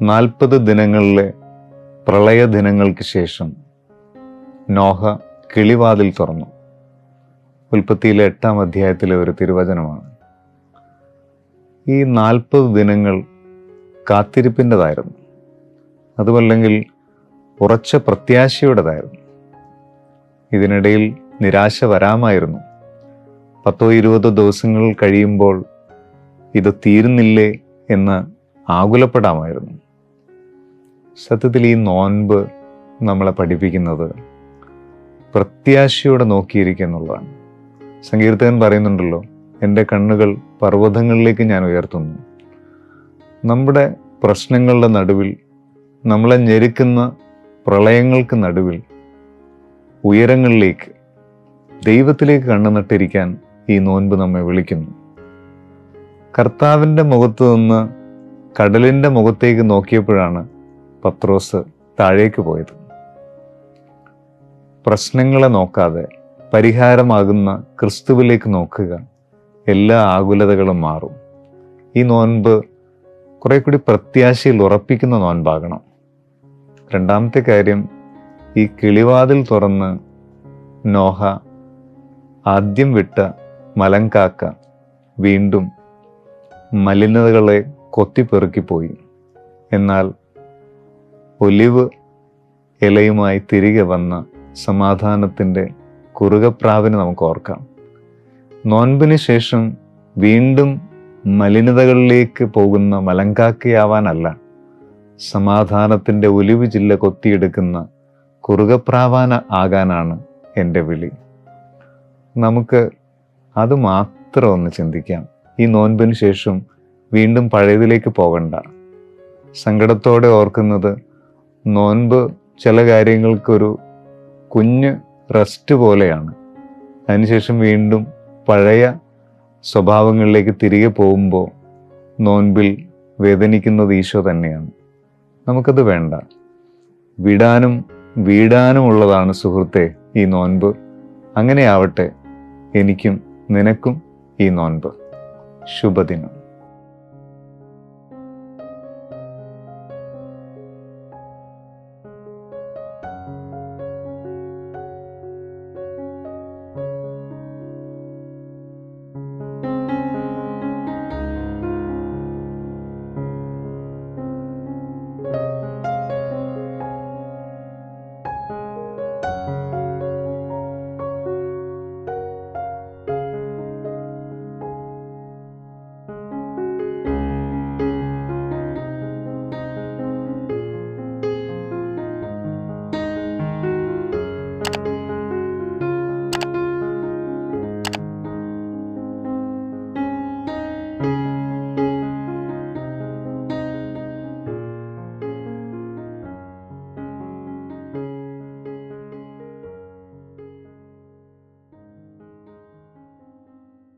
നാൽപ്പത് ദിനങ്ങളിലെ പ്രളയ ദിനങ്ങൾക്ക് ശേഷം നോഹ കിളിവാതിൽ തുറന്നു ഉൽപ്പത്തിയിലെ എട്ടാം അധ്യായത്തിലെ ഒരു തിരുവചനമാണ് ഈ നാൽപ്പത് ദിനങ്ങൾ കാത്തിരിപ്പിൻ്റെതായിരുന്നു അതുമല്ലെങ്കിൽ ഉറച്ച പ്രത്യാശയുടേതായിരുന്നു ഇതിനിടയിൽ നിരാശ വരാമായിരുന്നു പത്തോ ഇരുപതോ ദിവസങ്ങൾ കഴിയുമ്പോൾ ഇത് തീരുന്നില്ലേ എന്ന് ആകുലപ്പെടാമായിരുന്നു സത്യത്തിൽ ഈ നോൻപ് നമ്മളെ പഠിപ്പിക്കുന്നത് പ്രത്യാശയോടെ നോക്കിയിരിക്കുക എന്നുള്ളതാണ് സങ്കീർത്തകൻ പറയുന്നുണ്ടല്ലോ എൻ്റെ കണ്ണുകൾ പർവ്വതങ്ങളിലേക്ക് ഞാൻ ഉയർത്തുന്നു നമ്മുടെ പ്രശ്നങ്ങളുടെ നടുവിൽ നമ്മളെ ഞെരുക്കുന്ന പ്രളയങ്ങൾക്ക് നടുവിൽ ഉയരങ്ങളിലേക്ക് ദൈവത്തിലേക്ക് കണ്ണു നട്ടിരിക്കാൻ ഈ നോൻപ് നമ്മെ വിളിക്കുന്നു കർത്താവിൻ്റെ മുഖത്ത് നിന്ന് കടലിൻ്റെ മുഖത്തേക്ക് നോക്കിയപ്പോഴാണ് പത്രോസ് താഴേക്ക് പോയത് പ്രശ്നങ്ങളെ നോക്കാതെ പരിഹാരമാകുന്ന ക്രിസ്തുവിലേക്ക് നോക്കുക എല്ലാ ആകുലതകളും മാറും ഈ നോൻപ് കുറെ കൂടി പ്രത്യാശയിൽ ഉറപ്പിക്കുന്ന നോൻപാകണം രണ്ടാമത്തെ കാര്യം ഈ കിളിവാതിൽ തുറന്ന് നോഹ ആദ്യം വിട്ട മലങ്കാക്ക വീണ്ടും മലിനതകളെ കൊത്തിപ്പെറുക്കിപ്പോയി എന്നാൽ ഒലിവ് ഇലയുമായി തിരികെ വന്ന സമാധാനത്തിൻ്റെ കുറുകപ്രാവിനെ നമുക്ക് ഓർക്കാം നോൻപിന് ശേഷം വീണ്ടും മലിനതകളിലേക്ക് പോകുന്ന മലങ്കാക്കയാവാനല്ല സമാധാനത്തിൻ്റെ ഒലിവ് ജില്ല കൊത്തിയെടുക്കുന്ന കുറുകപ്രാവാന ആകാനാണ് എൻ്റെ വിളി നമുക്ക് അത് മാത്രം ഒന്ന് ചിന്തിക്കാം ഈ നോൻപിന് ശേഷം വീണ്ടും പഴയതിലേക്ക് പോകണ്ട സങ്കടത്തോടെ ഓർക്കുന്നത് നോൻപ് ചില കാര്യങ്ങൾക്കൊരു കുഞ്ഞ് റെസ്റ്റ് പോലെയാണ് അതിനുശേഷം വീണ്ടും പഴയ സ്വഭാവങ്ങളിലേക്ക് തിരികെ പോകുമ്പോൾ നോൻപിൽ വേദനിക്കുന്നത് ഈശോ തന്നെയാണ് നമുക്കത് വേണ്ട വിടാനും വീടാനും ഉള്ളതാണ് സുഹൃത്തെ ഈ നോൻപ് അങ്ങനെയാവട്ടെ എനിക്കും നിനക്കും ഈ നോൻപ് ശുഭദിനം